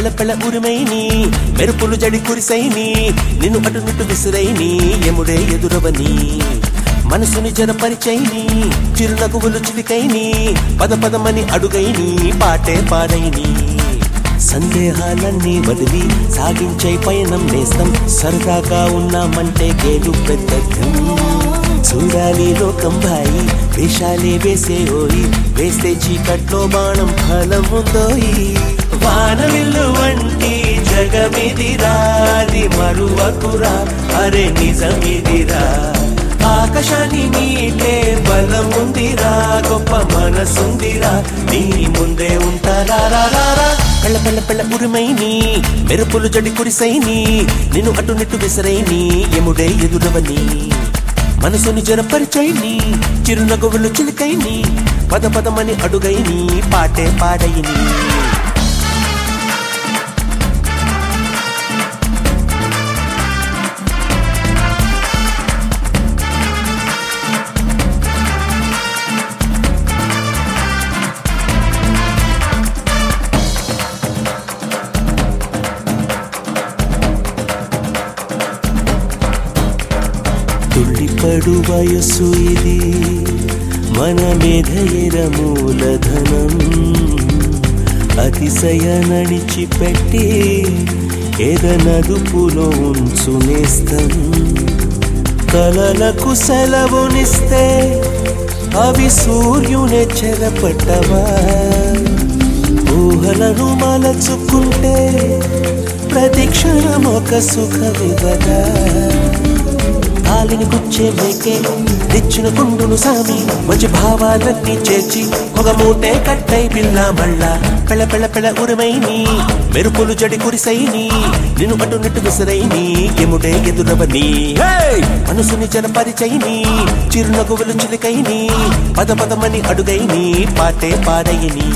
పెళ్ళ పెళ్ళ ఉరిమైని మెరుపులు జడి కురిసైని నిన్ను అటు నిట్టు విసిరైని ఎముడే ఎదురవని మనసుని జనపరిచైని చిరునగువులు చిలికైని పద పదమని అడుగైని పాటే పాడైని సందేహాలన్నీ వదిలి సాగించే పయనం నేస్తం సరదాగా ఉన్నామంటే గేలు పెద్ద చూడాలి లోకం భాయి వేషాలే వేసే ఓయి వేస్తే చీకట్లో బాణం ఫలం ఉందోయి వానవిల్లు వంటి జగమిదిరాది మరువకురా అరే నిజమిదిరా ఆకాశాన్ని మీటే బలం ఉందిరా గొప్ప మనసుందిరా నీ ముందే ఉంటారా రా, రా, రా. పెళ్ళ పెళ్ళ పెళ్ళ ఉరిమైని మెరుపులు జడి కురిసైని నిన్ను అటు నిట్టు విసరైని ఎముడే ఎదురవని మనసుని జరపరిచైని చిరునగవులు చిలికైని పద పదమని అడుగైని పాటే పాడైని తుళ్ళిపడు వయస్సు ఇది మన మేధయర మూలధనం అతిశయ నడిచిపెట్టి ఎదనదుపులో ఉంచునేస్తం కలలకు సెలవునిస్తే అవి సూర్యునే చెరపట్టవా ఊహలను మలచుకుంటే ప్రతి క్షణం ఒక సుఖమివదా కాలిని గుచ్చే మేకే తెచ్చిన కుండును సామి మంచి భావాలన్నీ చేర్చి ఒక మూటే కట్టై పిల్ల మళ్ళా పెళ్ళ పెళ్ళ పెళ్ళ ఉరిమైని మెరుపులు జడి కురిసైని నిన్ను అటు నిట్టు విసిరైని ఎముడే ఎదురవని హేయ్! మనసుని జనపరిచైని చిరునగువులు చిలికైని పద పదమని అడుగైని పాటే పాడైని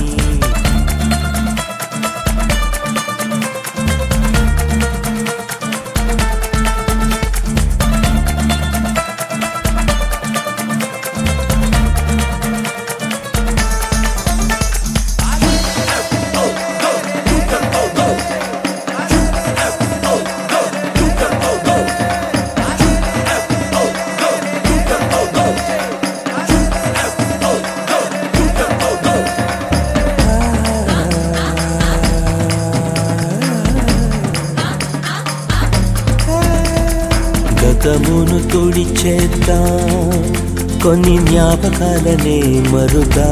గతమును తుడిచేద్దాం కొన్ని జ్ఞాపకాలనే మరుదా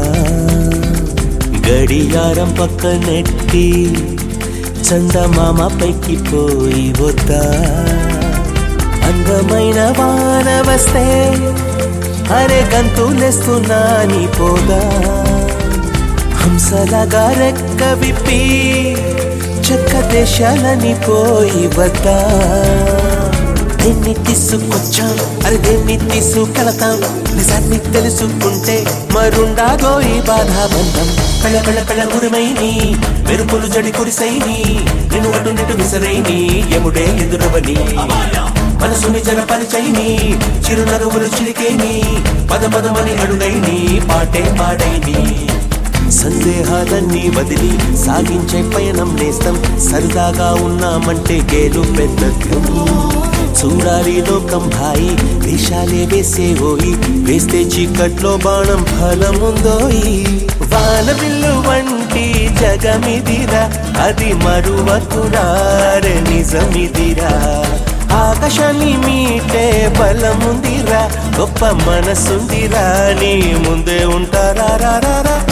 గడియారం పక్క నెట్టి చందమామ పైకి పోయి వద్దా అందమైన వాన వస్తే అరే గంతులేస్తున్నా నీ పోగా హంసలాగా రెక్క విప్పి చెక్క దేశాలని పోయి వద్దా దేన్ని తీసుకొచ్చాం అరే దేన్ని తీసుకెళతాం నిజాన్ని తెలుసుకుంటే మరుండాగో ఈ బాధాబంధం పెళ్ళ పెళ్ళ పెళ్ళ ఉరిమైని మెరుపులు జడి కురిసైని నిన్ను అటు నిటు విసరైని ఎముడే ఎదురవని మనసుని జనపరిచైని చిరునరువులు చిలికేని పద పదమని అడుగైని పాటే పాడైని సందేహాలన్నీ వదిలి సాగించే పయనం నేస్తం సరదాగా ఉన్నామంటే గేలు పెద్ద చూడాలి లోకం భాయి వేషాలే వేసే ఓయి వేస్తే చీకట్లో బాణం ఫలముందోయి వాన బిల్లు వంటి జగమిదిరా అది మరువకురారే నిజమిదిరా ఆకాశాన్ని మీటే బలముందిరా గొప్ప మనసుందిరా నీ ముందే ఉంటారా రా రా రా